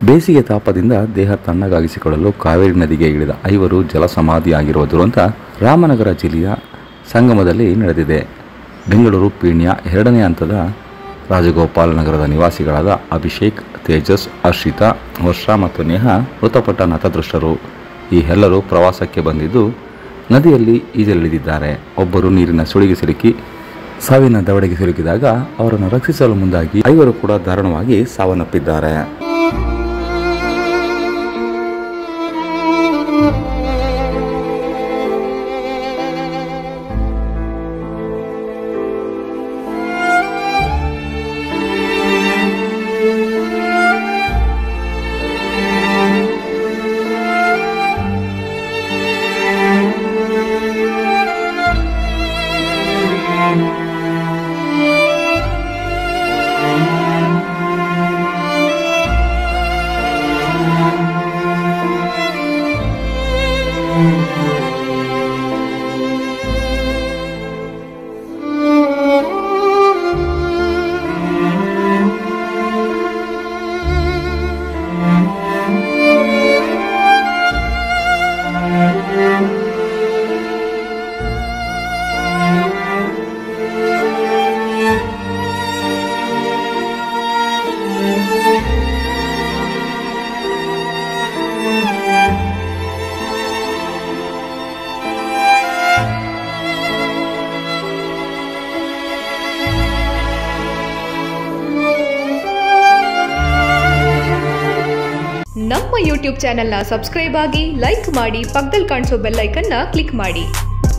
ಬೇಸಿಗೆ ತಾಪದಿಂದ ದೇಹ ತಣ್ಣಗಾಗಿಸಿಕೊಳ್ಳಲು ಕಾವೇರಿ ನದಿಗೆ ಇಳಿದ ಐವರು ಜಲಸಮಾಧಿಯಾಗಿರುವ ದುರಂತ ರಾಮನಗರ ಜಿಲ್ಲೆಯ ಸಂಗಮದಲ್ಲಿ ನಡೆದಿದೆ ಬೆಂಗಳೂರು ಪೀಣ್ಯ ಎರಡನೇ ಹಂತದ ರಾಜಗೋಪಾಲ್ ನಗರದ ನಿವಾಸಿಗಳಾದ ಅಭಿಷೇಕ್ ತೇಜಸ್ ಹರ್ಷಿತಾ ವರ್ಷ ಮತ್ತು ನೇಹ ಮೃತಪಟ್ಟ ನತದೃಷ್ಟರು ಈ ಎಲ್ಲರೂ ಪ್ರವಾಸಕ್ಕೆ ಬಂದಿದ್ದು ನದಿಯಲ್ಲಿ ಈಜಲಿಳಿದಿದ್ದಾರೆ ಒಬ್ಬರು ನೀರಿನ ಸುಳಿಗೆ ಸಿಲುಕಿ ಸಾವಿನ ದವಡೆಗೆ ಸಿಲುಕಿದಾಗ ಅವರನ್ನು ರಕ್ಷಿಸಲು ಮುಂದಾಗಿ ಐವರು ಕೂಡ ದಾರುಣವಾಗಿ ಸಾವನ್ನಪ್ಪಿದ್ದಾರೆ ನಮ್ಮ ಯೂಟ್ಯೂಬ್ ಚಾನೆಲ್ನ ಸಬ್ಸ್ಕ್ರೈಬ್ ಆಗಿ ಲೈಕ್ ಮಾಡಿ ಪಕ್ಕದಲ್ಲಿ ಕಾಣಿಸೋ ಬೆಲ್ ಐಕನ್ನ ಕ್ಲಿಕ್ ಮಾಡಿ